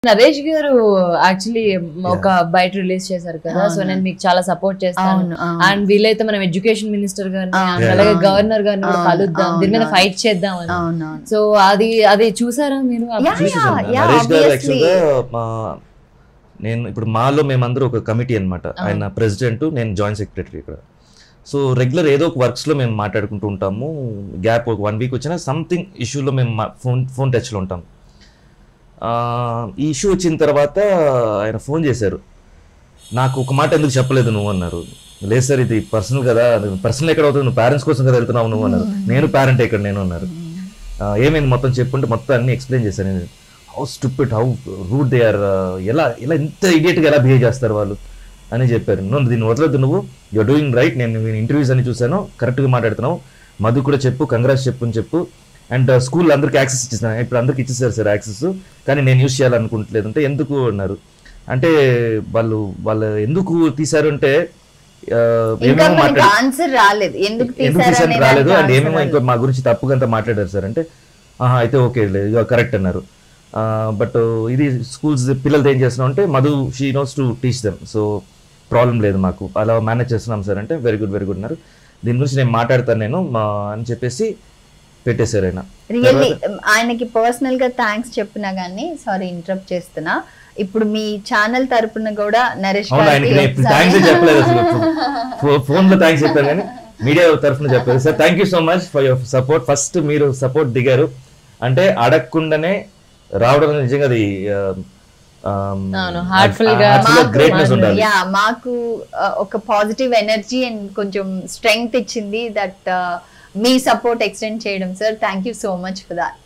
నరేష్ గారు యాక్చువల్లీ ఒక బయట రిలీజ్ చేశారు కదా సో అవును. నేను మీకు చాలా సపోర్ట్ చేస్తాను అవును, అవును. అండ్ వీలైతే మనం ఎడ్యుకేషన్ మినిస్టర్ గారిని అవును, అలాగే అవును. గవర్నర్ గారిని కూడా అవును, కలుద్దాం దీని మీద అవును. ఫైట్ చేద్దాం అని అవునవును సో అది అది చూసారా మీరు Yeah, చూసేసాను. yeah, నరేష్ గారు obviously. యాక్చువల్గా మా నేను ఇప్పుడు మాలో మేమందరూ ఒక కమిటీ అన్నమాట అవును. ఆయన ప్రెసిడెంట్ నేను జాయింట్ సెక్రటరీ ఇక్కడ సో రెగ్యులర్ ఏదో ఒక వర్క్స్లో మేము మాట్లాడుకుంటూ ఉంటాము గ్యాప్ ఒక వన్ వీక్ వచ్చినా సంథింగ్ ఇష్యూలో మేము మా- ఫోన్ ఫోన్ టచ్లో ఉంటాం ఆ, ఈ ఇష్యూ వచ్చిన తర్వాత ఆయన ఫోన్ చేశారు నాకు ఒక మాట ఎందుకు చెప్పలేదు నువ్వు అన్నారు లేదు సార్ ఇది పర్సనల్ కదా పర్సనల్ ఎక్కడ అవుతుంది నువ్వు పేరెంట్స్ కోసం కదా వెళ్తున్నావు నువ్వు అన్నారు నేను పేరెంట్ ఇక్కడ నేను అన్నారు ఆ, ఏమైంది మొత్తం చెప్పుంటే మొత్తం అన్ని ఎక్స్ప్లెయిన్ చేశాను నేను how stupid how rude they are ఎలా ఎలా ఇంత ఇడియట్గా ఎలా బిహేవ్ చేస్తారు వాళ్ళు అని చెప్పారు నువ్వు దీన్ని వదలొద్దు నువ్వు యూఆర్ డూయింగ్ రైట్ నేను ఇంటర్వ్యూస్ అన్ని చూశాను కరెక్ట్గా మాట్లాడుతున్నావు మధు కూడా చెప్పు కంగ్రాట్స్ చెప్పు అని చెప్పు అండ్ స్కూల్ అందరికి యాక్సెస్ ఇచ్చేసాను ఇప్పుడు అందరికి ఇచ్చేసారు సార్ యాక్సెస్ కానీ నేను యూస్ చేయాలనుకుంటలేదు అంటే ఎందుకు అన్నారు అంటే వాళ్ళు వాళ్ళు ఎందుకు తీశారు అంటే ఆ, ఇంకా ఏమేమో మనకి మాట్లాడారు ఆన్సర్ రాలేదు ఎందుకు ఎందుకు తీసారు తీసాను అనే రాలేదు దానికి అండ్ answer ఏమేమో ఇంకో రాలేదు. మా గురించి తప్పుగా మాట్లాడారు సార్ అంటే ఆహా అయితే ఓకే లేదు కరెక్ట్ అన్నారు బట్ ఇది స్కూల్స్ పిల్లలతో ఏం చేస్తున్నాం అంటే Madhu she knows to teach them so problem లేదు మాకు అలా మేనేజ్ చేస్తున్నాం సార్ అంటే వెరీ గుడ్ వెరీ గుడ్ అన్నారు దీని గురించి నేను మాట్లాడతాను నేను మా అని చెప్పేసి పెట్టేశారు ఆయన రియల్లీ ఆయనకి పర్సనల్ గా థ్యాంక్స్ చెప్పినా గానీ సారీ ఇంటరప్ట్ చేస్తున్నా ఇప్పుడు మీ ఛానల్ తరపున కూడా నరేష్ అవును గారికి ఆయనకి నేను ఇప్పుడు ఒకసారి- థ్యాంక్స్ చెప్పలేదు అసలు ఫోన్ లో థ్యాంక్స్ చెప్పాను కానీ మీడియా తరఫున చెప్పలేదు sir thank you so much for your support first మీరు సపోర్ట్ దిగారు అంటే అడగకుండానే రావడం అనేది నిజంగా అది అవును, heartful గా గ్రేట్నెస్ ఉండాలి యా మాకు uh, ఒక పాజిటివ్ ఎనర్జీ అండ్ కొంచెం స్ట్రెంగ్త్ ఇచ్చింది దట్ మీ సపోర్ట్ ఎక్స్టెండ్ చేయడం sir thank you so much for that